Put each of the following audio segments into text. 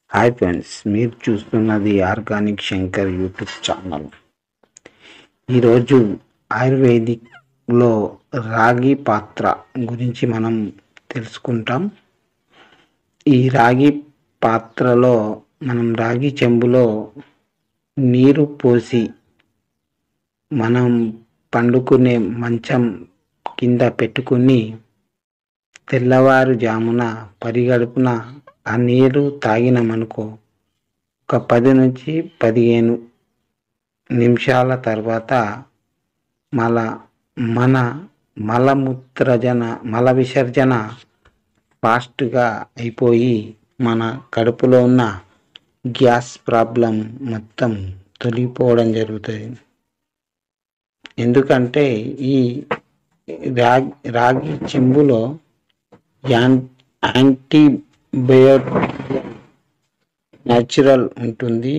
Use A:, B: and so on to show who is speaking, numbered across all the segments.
A: hi friends మీరు చూస్తున్నది organic Shankar YouTube channel ఈరోజు ఆయుర్వేదిక్లో రాగి పాత్ర గురించి మనం తెలుసుకుంటాం ఈ రాగి పాత్రలో మనం రాగి చెంబులో నీరు పోసి మనం పండుకునే మంచం కింద పెట్టుకుని తెల్లవారుజామున పరిగడుపున ఆ నీరు తాగినామనుకో ఒక పది నుంచి పదిహేను నిమిషాల తర్వాత మల మన మలమూత్రజన మల విసర్జన ఫాస్ట్గా అయిపోయి మన కడుపులో ఉన్న గ్యాస్ ప్రాబ్లం మొత్తం తొలగిపోవడం జరుగుతుంది ఎందుకంటే ఈ రాగి రాగి చెంబులో యాన్ యాంటీబయోటిక్ న్యాచురల్ ఉంటుంది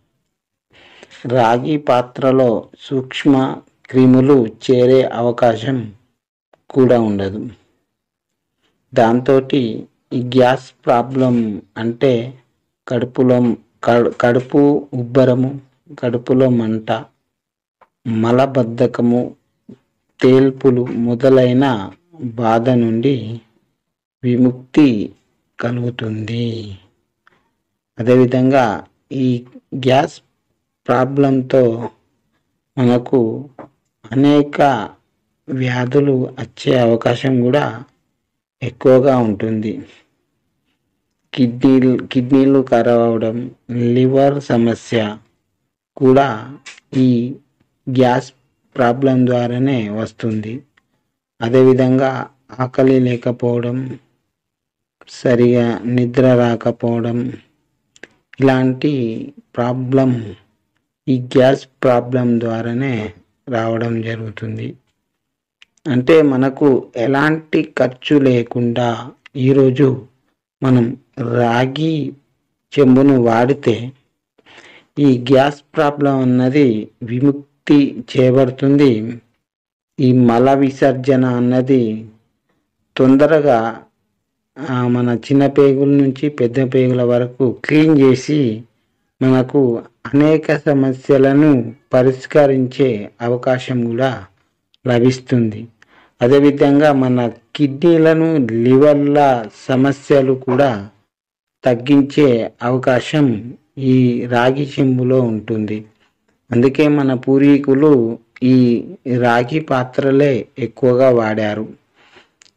A: రాగి పాత్రలో సూక్ష్మ క్రిములు చేరే అవకాశం కూడా ఉండదు దాంతో ఈ గ్యాస్ ప్రాబ్లం అంటే కడుపులో కడు- కడుపు ఉబ్బరము కడుపులో మంట మలబద్ధకము తేల్పులు మొదలైన బాధ నుండి విముక్తి కలుగుతుంది అదేవిధంగా ఈ గ్యాస్ ప్రాబ్లంతో మనకు అనేక వ్యాధులు వచ్చే అవకాశం కూడా ఎక్కువగా ఉంటుంది కిడ్నీలు కిడ్నీలు ఖరాబ్ అవడం లివర్ సమస్య కూడా ఈ గ్యాస్ ప్రాబ్లం ద్వారానే వస్తుంది అదేవిధంగా ఆకలి లేకపోవడం సరిగా నిద్ర రాకపోవడం ఇలాంటి ప్రాబ్లం ఈ గ్యాస్ ప్రాబ్లం ద్వారానే రావడం జరుగుతుంది అంటే మనకు ఎలాంటి ఖర్చు లేకుండా ఈరోజు మనం రాగి చెంబును వాడితే ఈ గ్యాస్ ప్రాబ్లం అన్నది విముక్తి చేయబడుతుంది ఈ మల విసర్జన అన్నది తొందరగా ఆ, మన చిన్న పేగుల నుంచి పెద్ద పేగుల వరకు క్లీన్ చేసి మనకు అనేక సమస్యలను పరిష్కరించే అవకాశం కూడా లభిస్తుంది అదేవిధంగా మన కిడ్నీలను లివర్ల సమస్యలు కూడా తగ్గించే అవకాశం ఈ రాగి చెంబులో ఉంటుంది అందుకే మన పూర్వీకులు ఈ రాగి పాత్రలే ఎక్కువగా వాడారు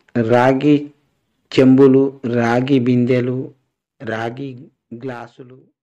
A: రాగి చెంబులు రాగి బిందెలు రాగి గ్లాసులు